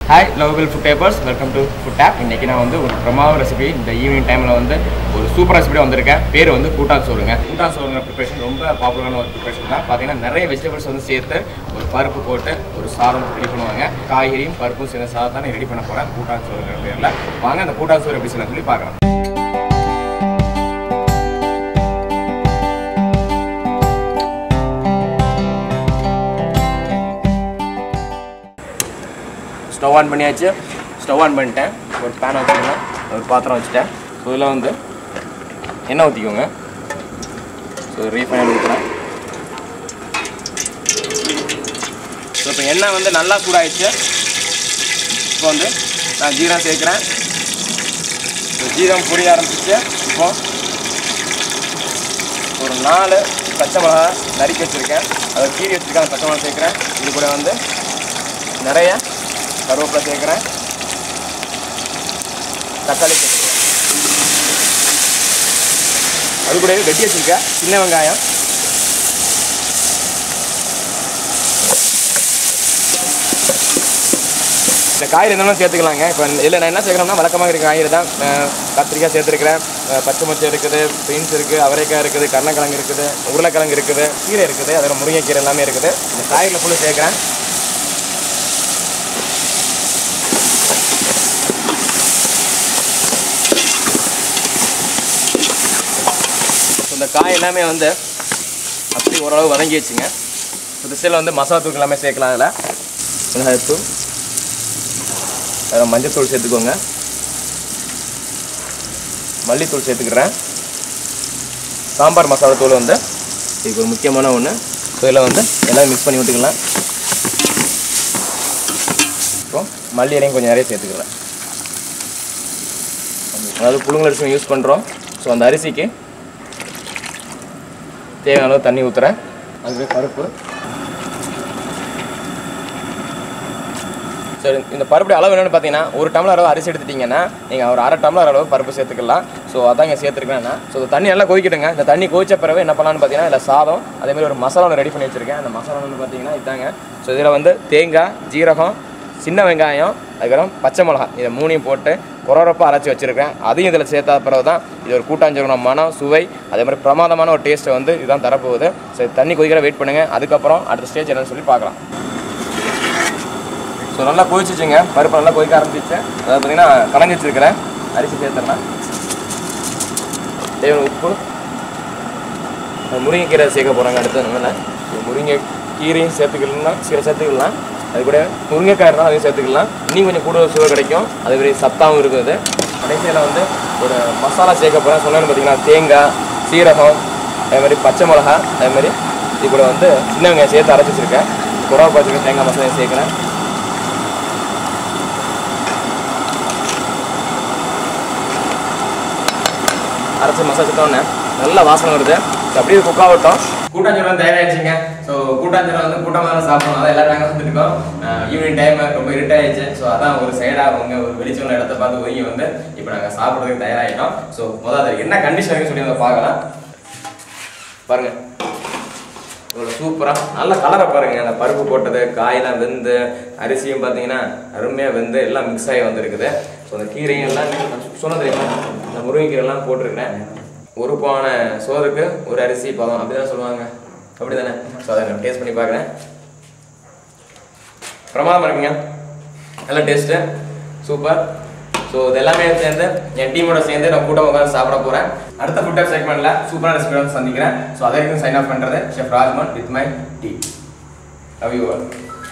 hi lovable food papers welcome to food app இன்றைக்கி நான் வந்து ஒரு பிரமாத ரெசிபி இந்த ஈவினிங் டைமில் வந்து ஒரு சூப்பர் ரெசிபி வந்திருக்கேன் பேர் வந்து கூட்டான் சோறுங்க கூட்டான் சோறுங்கிற ப்ரிப்பரேஷன் ரொம்ப பாப்புலரான ஒரு ப்ரிப்பரேஷன் தான் பார்த்தீங்கன்னா நிறைய வெஜிடபிள்ஸ் வந்து சேர்த்து ஒரு பருப்பு போட்டு ஒரு சாதம் ரெடி பண்ணுவாங்க காய்கறியும் பருப்பும் சேர்ந்த சாதத்தை நான் ரெடி பண்ண போகிறேன் கூட்டான் சோறுங்கிற பேரில் வாங்க அந்த கூட்டான் சோறு எப்படி செய்யலாம் சொல்லி பார்க்கலாம் ஸ்டவ் ஆன் பண்ணியாச்சு ஸ்டவ் ஆன் பண்ணிட்டேன் ஒரு பேன் வச்சுக்கலாம் ஒரு பாத்திரம் வச்சுட்டேன் ஸோ இதில் வந்து எண்ணெய் ஊற்றிக்கோங்க ஸோ ரீஃபைன் ஊற்றுறேன் ஸோ இப்போ எண்ணெய் வந்து நல்லா சூடாயிடுச்சு இப்போ வந்து நான் ஜீரகம் சேர்க்குறேன் ஸோ ஜீரகம் பொரிய ஆரம்பிச்சிச்சு இப்போ ஒரு நாலு பச்சை மிளகா நறுக்கி வச்சுருக்கேன் அதை கீறி வச்சுருக்கேன் பச்சை மிளகா சேர்க்குறேன் இது கூட வந்து நிறைய கருவேப்பிலை சேர்க்குறேன் தக்காளி சேர்த்துக்கிறேன் அது கூட வெட்டி வச்சுருக்கேன் சின்ன வெங்காயம் இந்த காய்கறி எந்த சேர்த்துக்கலாங்க இப்போ இதில் நான் என்ன சேர்க்குறேன்னா வழக்கமாக இருக்க காய்கறி தான் அஹ் கத்திரிக்காய் சேர்த்துருக்கிறேன் அஹ் பச்சை மொச்சை இருக்குது பீன்ஸ் இருக்குது அவரைக்காய் இருக்குது கருணக்கிழங்கு இருக்குது உருளைக்கிழங்கு இருக்குது கீரை இருக்குது அதில் முருங்கைக்கீரை எல்லாமே இருக்குது இந்த காய்கறியில் ஃபுல்லாக சேர்க்குறேன் ஸோ இந்த காய் எல்லாமே வந்து அப்படி ஓரளவு வதங்கி வச்சுங்க இந்த சைடில் வந்து மசாலா தூள் எல்லாமே சேர்க்கலாம் அதில் மிளகாய்த்தூள் அதில் மஞ்சத்தூள் சேர்த்துக்கோங்க மல்லித்தூள் சேர்த்துக்கிறேன் சாம்பார் மசாலா தூள் வந்து இதுக்கு ஒரு முக்கியமான ஒன்று ஸோ இதில் வந்து எல்லாம் மிக்ஸ் பண்ணி விட்டுக்கலாம் இப்போ மல்லி இலையும் கொஞ்சம் நிறைய சேர்த்துக்கிறேன் அதாவது புழுங்கல் அரிசி யூஸ் பண்ணுறோம் ஸோ அந்த அரிசிக்கு தேவையான அளவு தண்ணி ஊற்றுறேன் அதுவே பருப்பு சரி இந்த பருப்பு அளவு என்னென்னு பார்த்தீங்கன்னா ஒரு டம்ளர் அளவு அரிசி எடுத்துட்டிங்கன்னா நீங்கள் ஒரு அரை டம்ளர் அளவு பருப்பு சேர்த்துக்கலாம் ஸோ அதான் இங்கே சேர்த்துருக்கேன் நான் ஸோ இந்த தண்ணி நல்லா கொதிக்கிட்டுங்க இந்த தண்ணி கொதிச்ச பிறகு என்ன பண்ணலான்னு பார்த்தீங்கன்னா இதில் சாதம் அதேமாதிரி ஒரு மசாலா ஒன்று ரெடி பண்ணி வச்சுருக்கேன் அந்த மசாலா வந்து பார்த்தீங்கன்னா இதாங்க ஸோ இதில் வந்து தேங்காய் ஜீரகம் சின்ன வெங்காயம் அதுக்கப்புறம் பச்சை மிளகா இதை மூணையும் போட்டு குறவரப்பாக அரைச்சி வச்சுருக்கேன் அதையும் இதில் சேர்த்தா பிறகு தான் இது ஒரு கூட்டாஞ்சோறுன மனம் சுவை அதே மாதிரி பிரமாதமான ஒரு டேஸ்ட்டை வந்து இதுதான் தரப்போகுது சரி தண்ணி கொதிக்கிற வெயிட் பண்ணுங்கள் அதுக்கப்புறம் அடுத்த ஸ்டேஜ் என்னன்னு சொல்லி பார்க்கலாம் ஸோ நல்லா கொதிச்சிச்சுங்க பருப்பு நல்லா கொதிக்க ஆரம்பிச்சிச்சு அதாவது பார்த்தீங்கன்னா கலஞ்சி வச்சுருக்கிறேன் அரிசி சேர்த்துறேன் தேவையான உப்பு முருங்கைக்கீரை சேர்க்க போகிறாங்க அடுத்து நம்ம ஸோ முருங்கை கீரையும் சேர்த்துக்கலாம் கீரை சேர்த்துக்கலாம் அது கூட முருங்கைக்காய் இருந்தாலும் அதையும் சேர்த்துக்கலாம் இன்னும் கொஞ்சம் கூடுதல் சுவை கிடைக்கும் அதே மாதிரி சத்தாகவும் இருக்குது கடைசியில் வந்து ஒரு மசாலா சேர்க்க போகிறேன் சொன்னேன்னு பார்த்தீங்கன்னா தேங்காய் சீரகம் அதே மாதிரி பச்சை மிளகா அதே மாதிரி இது கூட வந்து சின்ன வெங்காயம் சேர்த்து அரைச்சி வச்சுருக்கேன் குறவா பச்சை தேங்காய் மசாலா சேர்க்குறேன் அரைச்சி மசாலா சேர்த்தோன்னே நல்ல வாசனை வருது ஸோ அப்படியே குக் ஆகட்டும் கூட்டாஞ்சோரம் தயாராகிடுச்சிங்க ஸோ கூட்டாஞ்சோரம் வந்து கூட்டமாக தான் சாப்பிடணும் அதான் எல்லா டைமும் வந்துருக்கோம் ஈவினிங் டைம் ரொம்ப இருட்டாயிடுச்சு ஸோ அதான் ஒரு சைடாக அவங்க ஒரு வெளிச்சம் இடத்த பார்த்து ஒதுங்கி வந்து இப்போ நாங்கள் சாப்பிட்றதுக்கு தயாராகிட்டோம் ஸோ முதல்ல அது என்ன கண்டிஷன் இருக்குன்னு சொல்லி வந்து பார்க்கலாம் பாருங்க இவ்வளோ சூப்பராக நல்ல கலரை பாருங்க அந்த பருப்பு போட்டது காயெல்லாம் வெந்து அரிசியும் பார்த்தீங்கன்னா அருமையாக வெந்து எல்லாம் மிக்ஸ் ஆகி வந்திருக்குது ஸோ அந்த கீரையும் எல்லாம் சொன்ன தெரியுமா இந்த முருங்கைக்கீரைலாம் போட்டிருக்கிறேன் ஒரு பானை சோறுக்கு ஒரு அரிசி பதம் அப்படி தான் சொல்லுவாங்க அப்படி தானே ஸோ அதை நான் டேஸ்ட் பண்ணி பார்க்குறேன் பிரமாதமாக இருக்குங்க நல்ல டேஸ்ட்டு சூப்பர் ஸோ இது எல்லாமே சேர்ந்து என் டீமோட சேர்ந்து நான் கூட்டம் உட்காந்து சாப்பிட போகிறேன் அடுத்த ஃபுட் டைப் செக்மெண்ட்டில் சூப்பரான ரெசிபி வந்து சந்திக்கிறேன் ஸோ அதை வரைக்கும் சைன் ஆஃப் பண்ணுறது chef Rajman with my tea love you all